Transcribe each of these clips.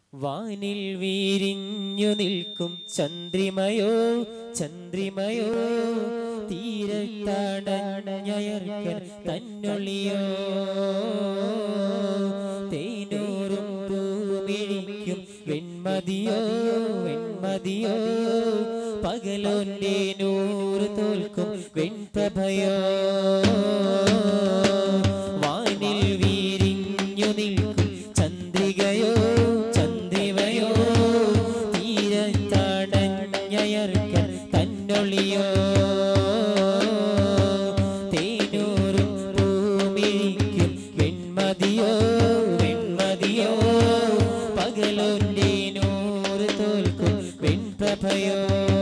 വാനിൽ വീരിഞ്ഞു നിൽക്കും ചന്ദ്രിമയോ ചന്ദ്രിമയോ തീരത്താടഞ്ഞയർക്കൻ തന്നൊളിയോ തേനൂറും പൂമിഴിക്കും വെൺമതിയോ വെൺമതിയോ പകലോന്റെ നൂറ് തോൽക്കും വെൺപ്രഭയോ വാനിൽ വീരിഞ്ഞു നിൽക്കും ചന്ദ്രികയോ ചന്ദ്രിമയോ തീരത്താടഞ്ഞയർക്കൻ തന്നൊളിയോ തേനൂറും പൂമിഴിക്കും വെൺമതിയോ വെൺമതിയോ പകലോന്റെ നൂറ് തോൽക്കും വെൺപ്രഭയോ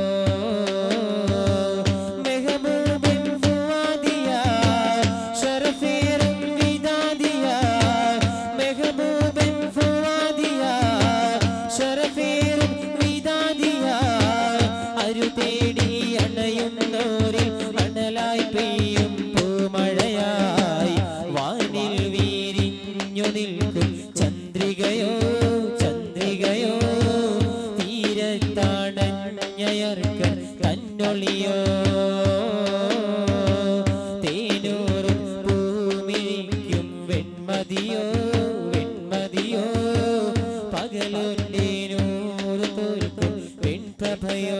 മെഹബൂബൻ ഫുആദിയ ഷറഫേറും വിദാദിയ മെഹബൂബൻ ഫുആദിയ ഷറഫേറും വിദാദിയ അരു തേടി അണയുന്നോരിൽ അണലായി പെയ്യും പൂമഴയായി വാനിൽ വീരിഞ്ഞു നിൽക്കും ചന്ദ്രികയോ ചന്ദ്രികയോ തീരത്താടഞ്ഞയർക്കൻ തന്നൊളിയോ തേനൂറും പൂമിഴിക്കും വെൺമതിയോ വെൺമതിയോ പകലൊന്റെ നൂറ് തോൽക്കും വെൺപ്രഭയോ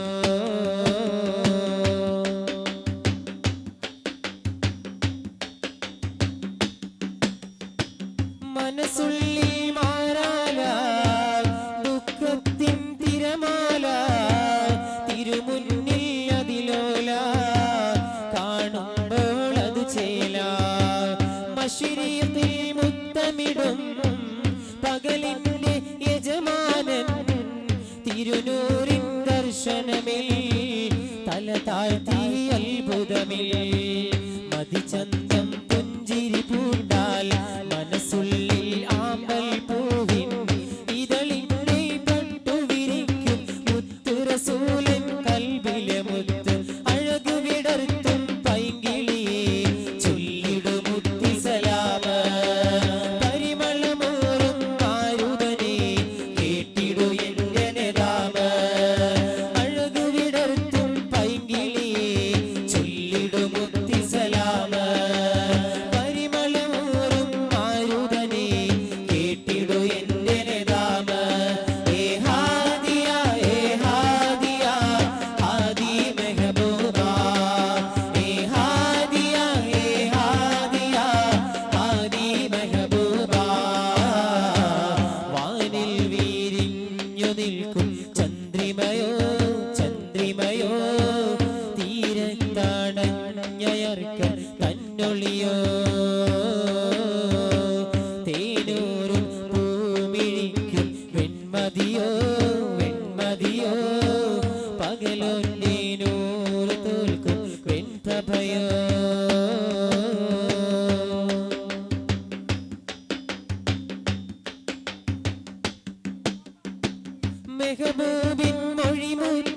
മനസ്സുള്ളിൽ മാറാല ദുഃഖത്തിൻ തിരമാല തിരുമുന്നിൽ അതിലോല കാണുമ്പോൾ അത് ചേല മഷിരിയത്തിൽ മുത്തമിടും പകലിന്റെ യജമാനൻ തിരുനൂറിൻ ദർശനമിൽ തല താഴ്ത്തി അത്ഭുതമിൽ മതിചന്തം പുഞ്ചിരി പൂണ്ടാൽ മനസ്സുള്ളിൽ ആമ്പൽ പൂവിൻ ഇതളിന്റെ പട്ടുവിരിക്കും മുത്തുറസൂലൻ കൽബിലെ മുത്ത് അഴകു വിടർത്തും പൈങ്കിളിയെ ചൊല്ലിടുമുത്തി സലാമ പരിമളമൂറും മാരുതനെ കേട്ടിടു എന്റെ നിതാമ അഴകു വിടർത്തും പൈങ്കിളിയെ ചൊല്ലിടുമുത്തി സലാമ പരിമളമൂറും മാരുതനെ കേട്ടിടു എന്റെ നിതാമ ഏ ഹാദിയ ഏ ഹാദിയ ഹാദി മെഹബൂബ ഏ ഹാദിയ ഏ ഹാദിയ ഹാദി മെഹബൂബ വാനിൽ വീരിഞ്ഞു നിൽക്കും ചന്ദ്രിമയോ ചന്ദ്രിമയോ തീരത്താടഞ്ഞയർക്കൻ തന്നൊളിയോ തേനൂറും പൂമിഴിക്കും വെൺമതിയോ വെൺമതിയോ പകലൊന്റെ നൂറ് തോൽക്കും വെൺപ്രഭയോ മെഹബൂബിൻ മൊഴിമുത്ത്